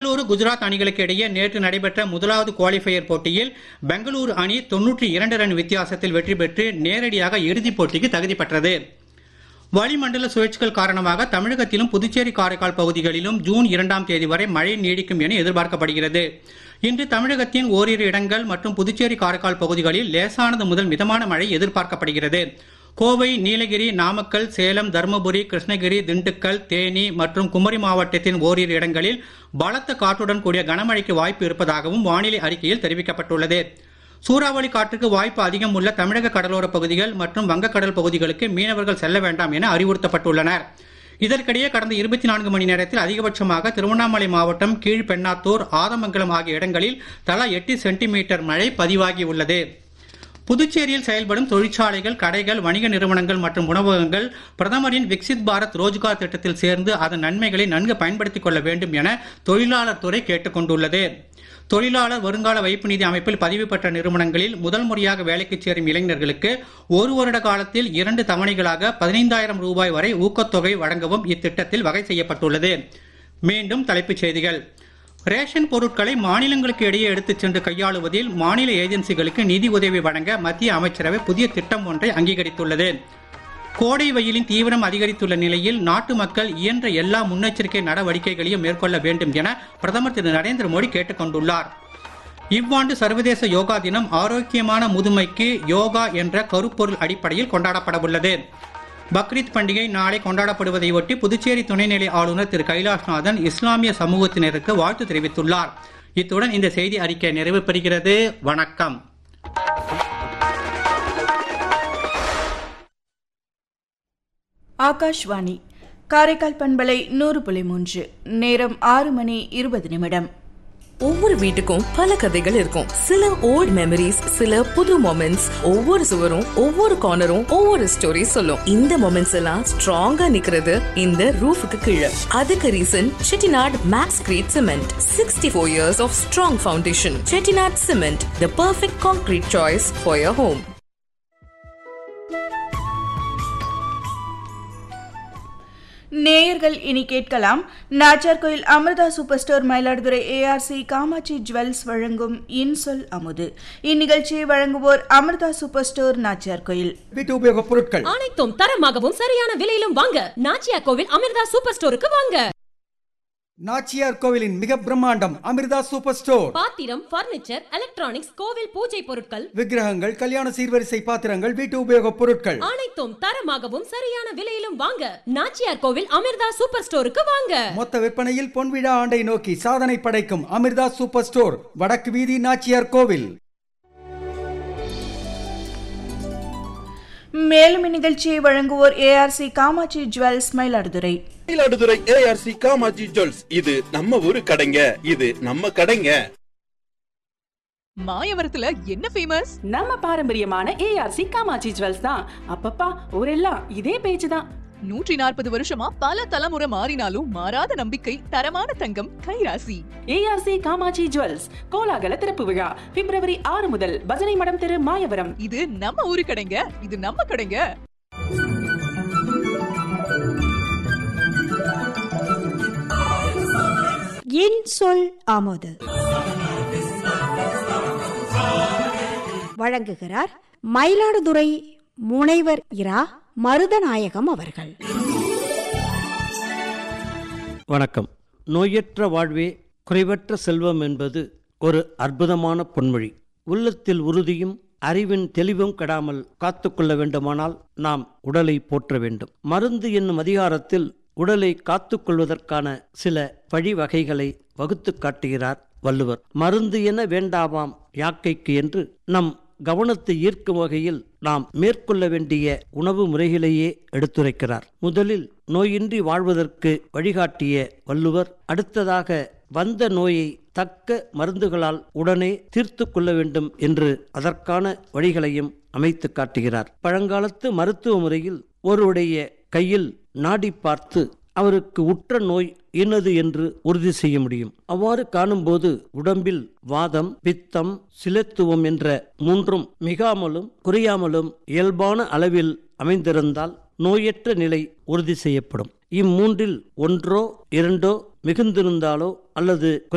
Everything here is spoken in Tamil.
பெங்களூரு குஜராத் அணிகளுக்கு இடையே நேற்று நடைபெற்ற முதலாவது குவாலிஃபயர் போட்டியில் பெங்களூரு அணி தொன்னூற்றி இரண்டு ரன் வித்தியாசத்தில் வெற்றி பெற்று நேரடியாக இறுதிப் போட்டிக்கு தகுதி பெற்றது வளிமண்டல சுழற்சிகள் காரணமாக தமிழகத்திலும் புதுச்சேரி காரைக்கால் பகுதிகளிலும் ஜூன் இரண்டாம் தேதி வரை மழை நீடிக்கும் என எதிர்பார்க்கப்படுகிறது இன்று தமிழகத்தின் ஓரிரு இடங்கள் மற்றும் புதுச்சேரி காரைக்கால் பகுதிகளில் லேசானது முதல் மிதமான மழை எதிர்பார்க்கப்படுகிறது கோவை நீலகிரி நாமக்கல் சேலம் தருமபுரி கிருஷ்ணகிரி திண்டுக்கல் தேனி மற்றும் குமரி மாவட்டத்தின் ஓரிரு இடங்களில் பலத்த காற்றுடன் கூடிய கனமழைக்கு வாய்ப்பு இருப்பதாகவும் வானிலை அறிக்கையில் தெரிவிக்கப்பட்டுள்ளது சூறாவளி காற்றுக்கு வாய்ப்பு அதிகம் உள்ள தமிழக கடலோர பகுதிகள் மற்றும் வங்கக்கடல் பகுதிகளுக்கு மீனவர்கள் செல்ல வேண்டாம் என அறிவுறுத்தப்பட்டுள்ளனர் இதற்கிடையே கடந்த இருபத்தி நான்கு மணி நேரத்தில் அதிகபட்சமாக திருவண்ணாமலை மாவட்டம் கீழ்பெண்ணாத்தூர் ஆதமங்கலம் ஆகிய இடங்களில் தலா எட்டு சென்டிமீட்டர் மழை பதிவாகியுள்ளது புதுச்சேரியில் செயல்படும் தொழிற்சாலைகள் கடைகள் வணிக நிறுவனங்கள் மற்றும் உணவகங்கள் பிரதமரின் விக்சித் பாரத் ரோஜ்கார் திட்டத்தில் சேர்ந்து அதன் நன்மைகளை நன்கு பயன்படுத்திக் கொள்ள வேண்டும் என தொழிலாளர் துறை கேட்டுக் கொண்டுள்ளது தொழிலாளர் வருங்கால வைப்பு நிதி அமைப்பில் பதிவு பெற்ற நிறுவனங்களில் முதல் முறையாக வேலைக்கு சேரும் இளைஞர்களுக்கு ஒரு வருட காலத்தில் இரண்டு தவணைகளாக பதினைந்தாயிரம் ரூபாய் வரை ஊக்கத்தொகை வழங்கவும் இத்திட்டத்தில் வகை செய்யப்பட்டுள்ளது மீண்டும் தலைப்புச் செய்திகள் ரேஷன் பொருட்களை மாநிலங்களுக்கு இடையே எடுத்துச் சென்று கையாளுவதில் மாநில ஏஜென்சிகளுக்கு நிதி உதவி வழங்க மத்திய அமைச்சரவை புதிய திட்டம் ஒன்றை அங்கீகரித்துள்ளது கோடை வெயிலின் தீவிரம் அதிகரித்துள்ள நிலையில் நாட்டு மக்கள் இயன்ற எல்லா முன்னெச்சரிக்கை நடவடிக்கைகளையும் மேற்கொள்ள வேண்டும் என பிரதமர் திரு நரேந்திர மோடி கேட்டுக் கொண்டுள்ளார் இவ்வாண்டு சர்வதேச யோகா தினம் ஆரோக்கியமான முதுமைக்கு யோகா என்ற கருப்பொருள் அடிப்படையில் கொண்டாடப்படவுள்ளது பக்ரீத் பண்டிகை நாளை கொண்டாடப்படுவதையொட்டி புதுச்சேரி துணைநிலை ஆளுநர் திரு கைலாஷ்நாதன் இஸ்லாமிய சமூகத்தினருக்கு வாழ்த்து தெரிவித்துள்ளார் இத்துடன் இந்த செய்தி அறிக்கை நிறைவு பெறுகிறது வணக்கம் ஆகாஷ்வாணி காரைக்கால் பண்பலை நூறு புள்ளி மூன்று நேரம் ஆறு மணி இருபது நிமிடம் ஒவ்வொரு வீட்டுக்கும் பல கதைகள் இருக்கும் சில ஓல்ட் மெமரிஸ் சில புது மொமெண்ட்ஸ் ஒவ்வொரு சுவரும் ஒவ்வொரு கார்னரும் ஒவ்வொரு ஸ்டோரி சொல்லும் இந்த மொமெண்ட்ஸ் எல்லாம் ஸ்ட்ராங்கா நிக்கிறது இந்த ரூஃபுக்கு கீழே அதுக்கு reason Chettinad max grade cement sixty four years of strong foundation Chettinad cement the perfect concrete choice for your home நேயர்கள் இனி கேட்கலாம் Nachiyar Koil Amirtha super store Mayiladuthurai ARC Kamatchi jewels வழங்கும் இன்சொல் அமுது இந்நிகழ்ச்சியை வழங்குவோர் அமிர்தா சூப்பர் ஸ்டோர் நாச்சியார் கோயில் வீட்டு உபயோகப் பொருட்கள் அனைத்தும் தரமாகவும் சரியான விலையிலும் வாங்க நாச்சியா கோவில் அமிர்தா சூப்பர் ஸ்டோருக்கு வாங்க நாச்சியார் கோவிலின் மிக பிரம்மாண்டம் அமிர்தா சூப்பர் ஸ்டோர் பாத்திரம் பர்னிச்சர் எலக்ட்ரானிக்ஸ் கோவில் பூஜை பொருட்கள் விக்கிரகங்கள் கல்யாண சீர்வரிசை பாத்திரங்கள் வீட்டு உபயோகப் பொருட்கள் அனைத்தும் தரமாகவும் சரியான விலையிலும் வாங்க நாச்சியார் கோவில் அமிர்தா சூப்பர் ஸ்டோருக்கு வாங்க மொத்த விற்பனையில் பொன்விழா ஆண்டை நோக்கி சாதனை படைக்கும் அமிர்தா சூப்பர் ஸ்டோர் வடக்கு வீதி நாச்சியார் கோவில் மேலும் இந்நிகழ்ச்சியை வழங்குவோர் ARC Kamatchi jewels Mayiladuthurai Mayiladuthurai ARC Kamatchi jewels இது நம்ம ஊரு கடைங்க இது நம்ம கடைங்க மாயவரத்துல என்ன ஃபேமஸ் நம்ம பாரம்பரியமான ஏஆர்சி காமாட்சி ஜுவல்ஸ் தான் அப்பப்பா ஊரெல்லாம் இதே பேச்சு தான் நூற்றி நாற்பது வருஷமா பல தலைமுறை மாறினாலும் மாறாத நம்பிக்கை தரமான தங்கம் கைராசி ஏஆர்சி காமாட்சி ஜுவல்ஸ் கோலாகல திறப்பு விழா பிப்ரவரி ஆறு முதல் பஜனை மடம் தெரு மாயவரம் இது நம்ம ஊரு கடைங்க இது நம்ம கடைங்க என் சொல் ஆமோது வழங்குகிறார் மயிலாடுதுறை முனைவர் இரா மருதநாயகம் அவர்கள் வணக்கம் நோயற்ற வாழ்வே குறைவற்ற செல்வம் என்பது ஒரு அற்புதமான பொன்மொழி உள்ளத்தில் உறுதியும் அறிவின் தெளிவும் கெடாமல் காத்துக்கொள்ள வேண்டுமானால் நாம் உடலை போற்ற வேண்டும் மருந்து என்னும் அதிகாரத்தில் உடலை காத்துக்கொள்வதற்கான சில வழிவகைகளை வகுத்து காட்டுகிறார் வள்ளுவர் மருந்து என வேண்டாமாம் யாக்கைக்கு என்று நம் கவனத்தை ஈர்க்கும் வகையில் நாம் மேற்கொள்ள வேண்டிய உணவு முறைகளையே எடுத்துரைக்கிறார் முதலில் நோயின்றி வாழ்வதற்கு வழிகாட்டிய வள்ளுவர் அடுத்ததாக வந்த நோயை தக்க மருந்துகளால் உடனே தீர்த்து கொள்ள வேண்டும் என்று அதற்கான வழிகளையும் அமைத்து காட்டுகிறார் பழங்காலத்து மருத்துவ முறையில் ஒருவருடைய கையில் நாடி பார்த்து அவருக்கு உற்ற நோய் இன்னது என்று உறுதி செய்ய முடியும் அவ்வாறு காணும்போது உடம்பில் வாதம் பித்தம் சிலத்துவம் என்ற மூன்றும் மிகாமலும் குறையாமலும் இயல்பான அளவில் அமைந்திருந்தால் நோயற்ற நிலை உறுதி செய்யப்படும் இம்மூன்றில் ஒன்றோ இரண்டோ மிகுந்திருந்தாலோ அல்லது